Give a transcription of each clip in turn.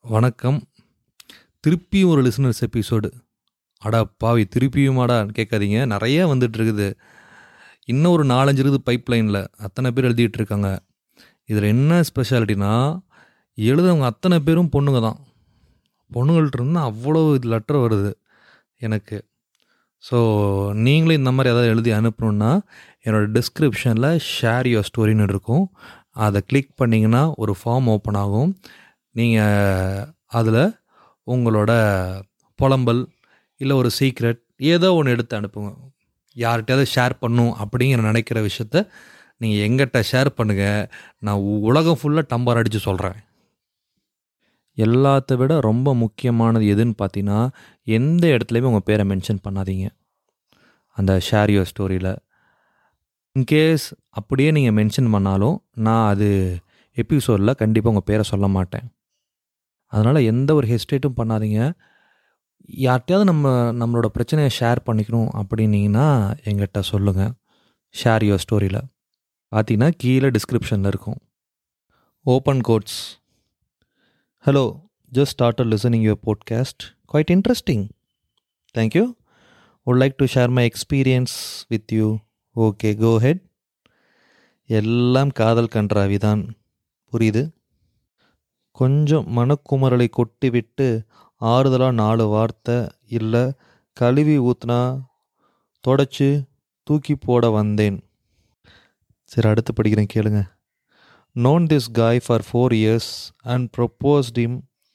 வணக்கம் திருப்பியும் ஒரு லிசனர்ஸ் எபிசோடு அடா பாவி திருப்பியுமாடா கேட்காதீங்க நிறைய வந்துட்டு இருக்குது இன்னும் ஒரு நாலஞ்சு இருக்குது பைப் லைனில் அத்தனை பேர் எழுதிட்டு இருக்காங்க இதில் என்ன ஸ்பெஷாலிட்டினா எழுதுறவங்க அத்தனை பேரும் பொண்ணுங்க தான் பொண்ணுங்கள்ட்ட இருந்து அவ்வளோ இது லெட்டர் வருது எனக்கு ஸோ நீங்களும் இந்த மாதிரி ஏதாவது எழுதி அனுப்பணுன்னா என்னோடய டிஸ்கிரிப்ஷனில் ஷேர் யுவர் ஸ்டோரின்னு இருக்கும் அதை கிளிக் பண்ணிங்கன்னா ஒரு ஃபார்ம் ஓப்பன் ஆகும் நீங்கள் அதில் உங்களோட புலம்பல் இல்லை ஒரு சீக்ரெட் ஏதோ ஒன்று எடுத்து அனுப்புங்க யார்கிட்டயாவது ஷேர் பண்ணும் அப்படிங்கிற நினைக்கிற விஷயத்த நீங்கள் எங்கிட்ட ஷேர் பண்ணுங்கள் நான் உலகம் ஃபுல்லாக டம்பர் அடித்து சொல்கிறேன் எல்லாத்த விட ரொம்ப முக்கியமானது எதுன்னு பார்த்தீங்கன்னா எந்த இடத்துலையுமே உங்கள் பேரை மென்ஷன் பண்ணாதீங்க அந்த ஷேர் யுவர் ஸ்டோரியில் இன்கேஸ் அப்படியே நீங்கள் மென்ஷன் பண்ணாலும் நான் அது எபிசோடில் கண்டிப்பாக உங்கள் பேரை சொல்ல மாட்டேன் அதனால் எந்த ஒரு ஹெஸ்டேட்டும் பண்ணாதீங்க யார்கிட்டயாவது நம்ம நம்மளோட பிரச்சனையை ஷேர் பண்ணிக்கணும் அப்படின்னீங்கன்னா எங்கிட்ட சொல்லுங்கள் ஷேர் யுவர் ஸ்டோரியில் பார்த்தீங்கன்னா கீழே டிஸ்கிரிப்ஷனில் இருக்கும் open quotes hello just started listening your podcast quite interesting thank you would like to share my experience with you okay go ahead எல்லாம் காதல் கன்றாவிதான் புரியுது கொஞ்சம் மனக்குமரலை கொட்டிவிட்டு ஆறுதலாக நாலு வார்த்தை இல்லை கழுவி ஊத்துனா தொடச்சி தூக்கி போட வந்தேன் சரி அடுத்து படிக்கிறேன் கேளுங்க known this guy for four years and proposed him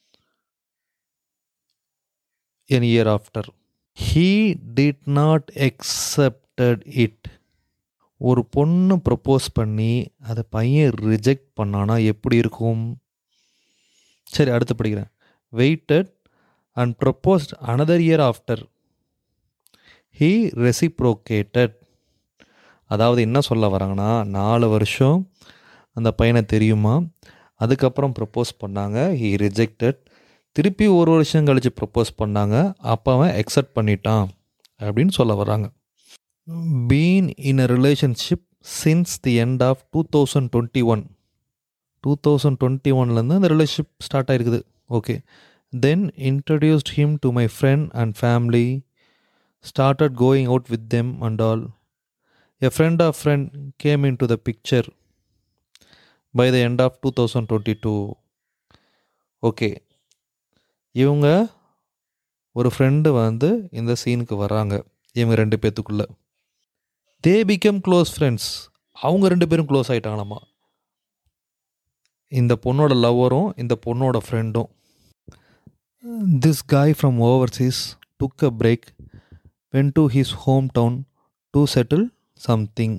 an year after. He did not accepted it. ஒரு பொண்ணு ப்ரப்போஸ் பண்ணி அதை பையன் ரிஜெக்ட் பண்ணானா எப்படி இருக்கும் சரி அடுத்து படிக்கிறேன் waited and proposed another year after he reciprocated அதாவது என்ன சொல்ல வராங்கன்னா நாலு வருஷம் அந்த பையனை தெரியுமா அதுக்கப்புறம் ப்ரப்போஸ் பண்ணாங்க ஹீ ரிஜெக்டட் திருப்பி ஒரு வருஷம் கழித்து ப்ரப்போஸ் பண்ணாங்க அப்போ அவன் அக்செப்ட் பண்ணிட்டான் அப்படின்னு சொல்ல வராங்க been in a relationship since the end of two thousand twenty one two thousand twenty ஒன்லேருந்து அந்த ரிலேஷன்ஷிப் ஸ்டார்ட் ஆயிருக்குது okay then introduced him to my friend and family started going out with them and all a friend of friend came in to the picture by the end of two thousand twenty two okay இவங்க ஒரு friend வந்து இந்த சீனுக்கு வராங்க இவங்க ரெண்டு பேர்த்துக்குள்ள they become close friends அவங்க ரெண்டு பேரும் க்ளோஸ் ஆகிட்டாங்களாமா இந்த பொண்ணோட லவ்வரும் இந்த பொண்ணோட ஃப்ரெண்டும் this guy from overseas took a break went to his home town to settle something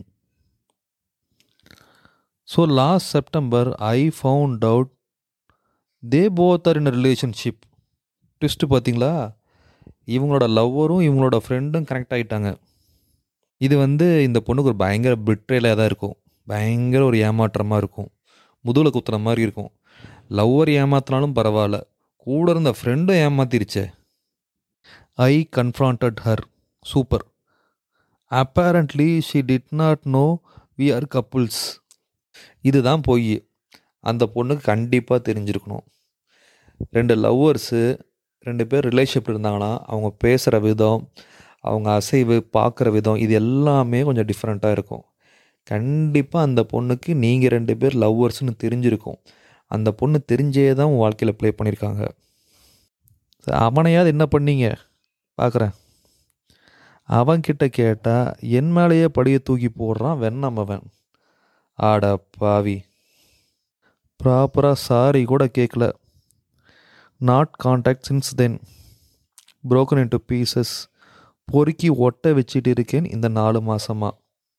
so last September I found out they both are in relationship twist பார்த்தீங்களா இவங்களோட லவ்வரும் இவங்களோட ஃப்ரெண்டும் கனெக்ட் ஆகிட்டாங்க இது வந்து இந்த பொண்ணுக்கு ஒரு பயங்கர பிட்ரேலாக தான் இருக்கும் பயங்கர ஒரு ஏமாற்றமாக இருக்கும் முதுகில் குத்துற மாதிரி இருக்கும் லவ்வர் ஏமாத்தினாலும் பரவாயில்ல கூட இருந்த ஃப்ரெண்டும் ஏமாத்திருச்சே I confronted her super apparently she did not no we are couples இதுதான் பொய் அந்த பொண்ணுக்கு கண்டிப்பாக தெரிஞ்சிருக்கணும் ரெண்டு லவ்வர்ஸு ரெண்டு பேர் ரிலேஷன்ஷிப் இருந்தாங்கன்னா அவங்க பேசுகிற விதம் அவங்க அசைவு பார்க்குற விதம் இது எல்லாமே கொஞ்சம் டிஃப்ரெண்ட்டாக இருக்கும் கண்டிப்பாக அந்த பொண்ணுக்கு நீங்கள் ரெண்டு பேர் லவ்வர்ஸ்னு தெரிஞ்சிருக்கும் அந்த பொண்ணு தெரிஞ்சே தான் உன் வாழ்க்கையில் ப்ளே பண்ணியிருக்காங்க அவனையாவது என்ன பண்ணீங்க பார்க்குறேன் அவன்கிட்ட கேட்டால் என் மேலேயே படியை தூக்கி போடுறான் வெண்ணம் அவன் ஆட பாவி ப்ராப்பராக சாரி கூட கேட்கல not contact since then broken into pieces பொறுக்கி ஒட்ட வச்சுட்டு இருக்கேன் இந்த நாலு மாதமாக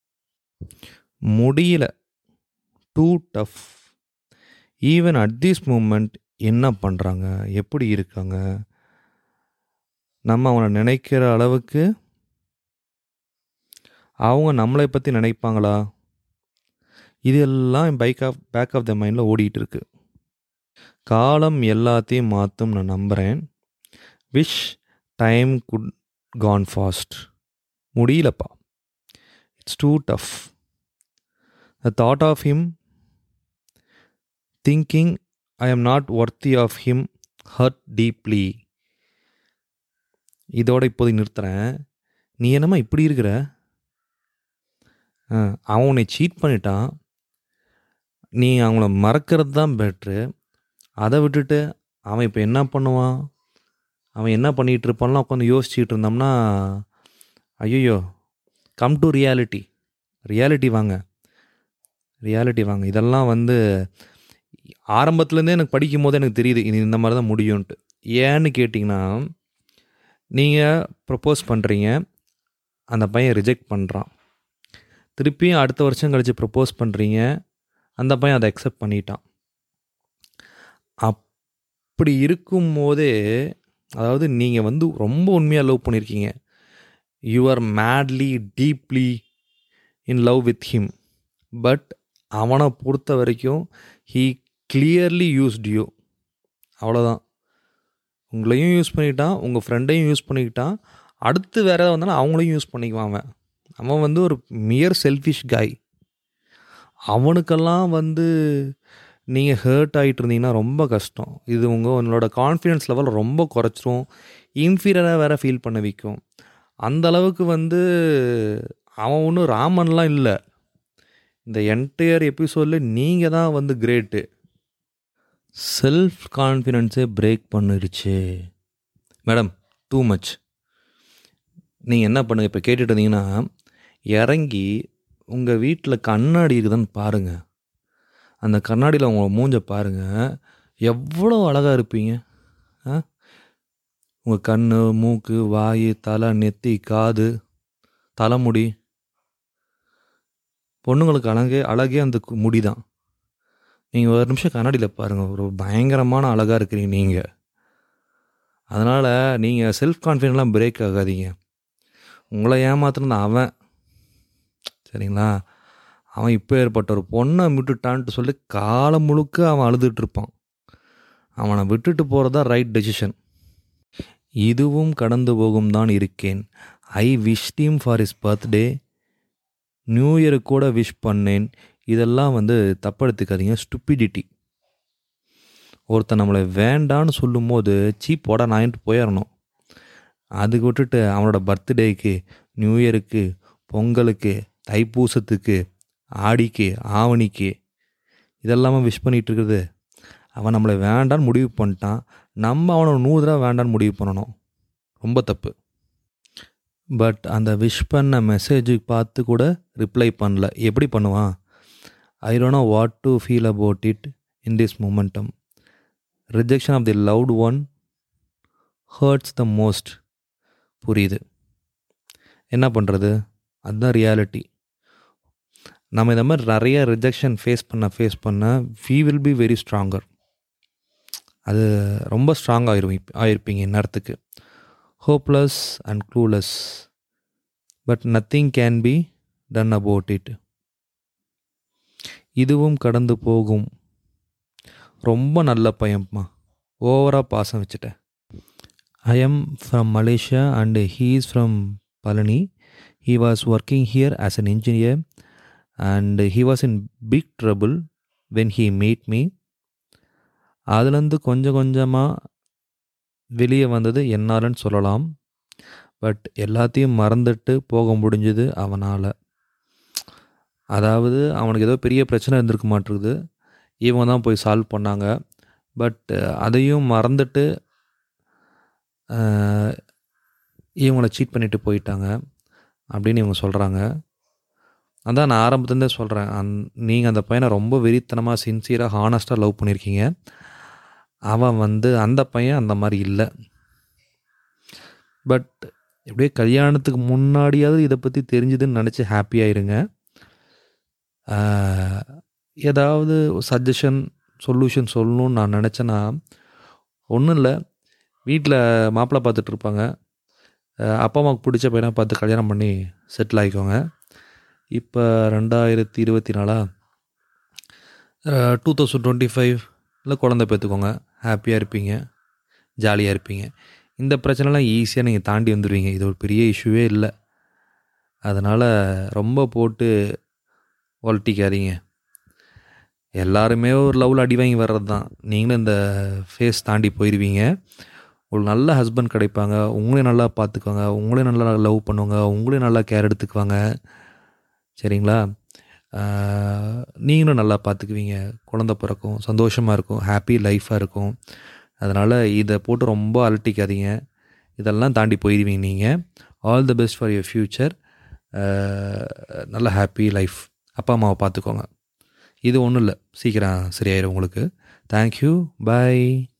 முடியல too tough even at this moment என்ன பண்ணுறாங்க எப்படி இருக்காங்க நம்ம அவனை நினைக்கிற அளவுக்கு அவங்க நம்மளை பற்றி நினைப்பாங்களா இதெல்லாம் என் back of back of the மைண்டில் ஓடிட்டு இருக்கு காலம் எல்லாத்தையும் மாற்றும் நான் நம்புகிறேன் wish time could gone fast முடியலப்பா it's too tough the thought of him thinking I am not worthy of him hurt deeply இதோட இப்போதைக்கு நிறுத்துறேன் நீ என்னம்மா இப்படி இருக்கிற ஆ, அவன் உன்னை சீட் பண்ணிட்டான் நீ அவங்கள மறக்கிறது தான் பெட்ரு அதை விட்டுட்டு அவன் இப்போ என்ன பண்ணுவான் அவன் என்ன பண்ணிகிட்டு இருப்பான்லாம் உட்காந்து யோசிச்சுட்டு இருந்தோம்னா ஐயோ கம் டு ரியாலிட்டி ரியாலிட்டி வாங்க ரியாலிட்டி வாங்க இதெல்லாம் வந்து ஆரம்பத்துலேருந்தே எனக்கு படிக்கும் போது எனக்கு தெரியுது இது இந்த மாதிரி தான் முடியும்ன்ட்டு ஏன்னு கேட்டிங்கன்னா நீங்கள் ப்ரப்போஸ் பண்ணுறீங்க அந்த பையன் ரிஜெக்ட் பண்ணுறான் திருப்பியும் அடுத்த வருஷம் கழித்து ப்ரப்போஸ் பண்ணுறீங்க அந்த பையன் அதை அக்செப்ட் பண்ணிட்டான் அப்படி இருக்கும்போதே அதாவது நீங்கள் வந்து ரொம்ப உண்மையாக லவ் பண்ணியிருக்கீங்க you are madly deeply in love with him but அவனை பொறுத்த வரைக்கும் ஹீ கிளியர்லி யூஸ்ட் யூ அவ்வளோதான் உங்களையும் யூஸ் பண்ணிக்கிட்டான் உங்கள் ஃப்ரெண்டையும் யூஸ் பண்ணிக்கிட்டான் அடுத்து வேறு ஏதாவது வந்தாலும் அவங்களையும் யூஸ் பண்ணிக்குவான் அவன் அவன் வந்து ஒரு மியர் செல்ஃபிஷ் காய் அவனுக்கெல்லாம் வந்து நீங்கள் ஹர்ட் ஆகிட்டு இருந்தீங்கன்னா ரொம்ப கஷ்டம் இது உங்கள் உங்களோட கான்ஃபிடென்ஸ் லெவல் ரொம்ப குறைச்சிரும் இன்ஃபீரியராக வேறு ஃபீல் பண்ண வைக்கும் அந்த அளவுக்கு வந்து அவன் ஒன்றும் ராமன்லாம் இல்லை இந்த என்டையர் எபிசோடில் நீங்கள் தான் வந்து கிரேட்டு செல்ஃப் கான்ஃபிடென்ஸே பிரேக் பண்ணிருச்சு மேடம் டூ மச் நீங்கள் என்ன பண்ணுங்கள் இப்போ கேட்டுட்டு இருந்தீங்கன்னா இறங்கி உங்கள் வீட்டில் கண்ணாடி இருக்குதான்னு பாருங்கள் அந்த கண்ணாடியில் உங்கள் மூஞ்ச பாருங்கள் எவ்வளோ அழகாக இருப்பீங்க ஆ உங்கள் கண் மூக்கு வாய் தலை நெத்தி காது தலைமுடி பொண்ணுங்களுக்கு அழகே அழகே அந்த கு- முடி தான் நீங்கள் ஒரு நிமிஷம் கண்ணாடியில் பாருங்கள் ஒரு பயங்கரமான அழகாக இருக்கிறீங்க நீங்கள் அதனால் நீங்கள் செல்ஃப் கான்ஃபிடென்ட்லாம் பிரேக் ஆகாதீங்க உங்களை ஏமாத்துனது அவன் சரிங்களா அவன் இப்போ ஏற்பட்ட ஒரு பொண்ணை விட்டுட்டான்ட்டு சொல்லி காலம் முழுக்க அவன் அழுதுட்டு இருப்பான் அவனை விட்டுட்டு போகிறதா ரைட் டெசிஷன் இதுவும் கடந்து போகும் தான் இருக்கேன் I wish team for is birthday new இயருக்கு கூட விஷ் பண்ணேன் இதெல்லாம் வந்து தப்படுத்துக்காதீங்க ஸ்டுப்பிடிட்டி ஒருத்தன் நம்மளை வேண்டான்னு சொல்லும்போது சீப்போட நாயின்ட்டு போயிடணும் அதுக்கு விட்டுட்டு அவனோட பர்த்டேக்கு நியூ இயருக்கு பொங்கலுக்கு தைப்பூசத்துக்கு ஆடிக்கு ஆவணிக்கு இதெல்லாமே விஷ் பண்ணிகிட்டு இருக்குது அவன் நம்மளை வேண்டான்னு முடிவு பண்ணிட்டான் நம்ம அவனை நூறு தடவை வேண்டான்னு முடிவு பண்ணணும் ரொம்ப தப்பு பட் அந்த விஷ் பண்ண மெசேஜுக்கு பார்த்து கூட ரிப்ளை பண்ணல எப்படி பண்ணுவான் I don't know what to feel about it in this momentum rejection of the loved one hurts the most புரியுது என்ன பண்ணுறது அதுதான் ரியாலிட்டி நம்ம இந்த மாதிரி நிறைய ரிஜெக்ஷன் ஃபேஸ் பண்ண ஃபேஸ் பண்ண we will be very stronger அது ரொம்ப ஸ்ட்ராங் ஆயிரும் ஆயிருப்பீங்க இந்நேரத்துக்கு hopeless and clueless but nothing can be done about it இதுவும் கடந்து போகும் ரொம்ப நல்ல பையன்மா ஓவராக பாசம் வச்சுட்டேன் I am from Malaysia and he is from Palani he was working here as an engineer and he was in big trouble when he meet me அதுலேருந்து கொஞ்சம் கொஞ்சமாக வெளியே வந்தது என்னாலன்னு சொல்லலாம் பட் எல்லாத்தையும் மறந்துட்டு போக முடிஞ்சது அவனால் அதாவது அவனுக்கு ஏதோ பெரிய பிரச்சனை இருந்திருக்க மாட்டிருக்குது இவங்க தான் போய் சால்வ் பண்ணாங்க பட் அதையும் மறந்துட்டு அஹ், இவங்கள சீட் பண்ணிட்டு போயிட்டாங்க அப்படின்னு இவங்க சொல்கிறாங்க அதான் நான் ஆரம்பத்துலேருந்தே சொல்கிறேன் அந் நீங்கள் அந்த பையனை ரொம்ப வெறித்தனமாக சின்சியராக ஹானஸ்ட்டாக லவ் பண்ணியிருக்கீங்க அவன் வந்து அந்த பையன் அந்த மாதிரி இல்லை பட் எப்படியே கல்யாணத்துக்கு முன்னாடியாவது இதை பற்றி தெரிஞ்சுதுன்னு நினச்சி ஹாப்பியாயிருங்க ஆஹ், ஏதாவது சஜஷன் சொல்யூஷன் சொல்லணும்னு நான் நினச்சேன்னா ஒன்றும் இல்லை வீட்டில் மாப்பிள்ளை பார்த்துட்டு இருப்பாங்க ஆஹ், அப்பா அம்மாவுக்கு பிடிச்ச பையனை பார்த்து கல்யாணம் பண்ணி செட்டில் ஆகிக்கோங்க இப்போ ரெண்டாயிரத்தி இருபத்தி நாலா டூ தௌசண்ட் டுவெண்ட்டி ஃபைவ்ல குழந்தை பெற்றுக்கோங்க ஹாப்பியாக இருப்பீங்க ஜாலியாக இருப்பீங்க இந்த பிரச்சனைலாம் ஈஸியாக நீங்கள் தாண்டி வந்துடுவீங்க இது ஒரு பெரிய இஷ்யூவே இல்லை அதனால் ரொம்ப போட்டு ஒலட்டிக்காதீங்க எல்லாருமே ஒரு லவ்வில் அடி வாங்கி வர்றது தான் நீங்களும் இந்த ஃபேஸ் தாண்டி போயிடுவீங்க ஒரு நல்ல ஹஸ்பண்ட் கிடைப்பாங்க உங்களையும் நல்லா பார்த்துக்குவாங்க உங்களையும் நல்லா லவ் பண்ணுவாங்க உங்களையும் நல்லா கேர் எடுத்துக்குவாங்க சரிங்களா ஆஹ், நீங்களும் நல்லா பார்த்துக்குவீங்க குழந்த பிறக்கும் சந்தோஷமாக இருக்கும் ஹாப்பி லைஃபாக இருக்கும் அதனால் இதை போட்டு ரொம்ப அலட்டிக்காதீங்க இதெல்லாம் தாண்டி போயிடுவீங்க நீங்கள் all the best for your future நல்ல ஹாப்பி லைஃப் அப்பா அம்மாவை பார்த்துக்கோங்க இது ஒன்றும் இல்லை சீக்கிரம் சரியாயிடும் உங்களுக்கு தேங்க்யூ பை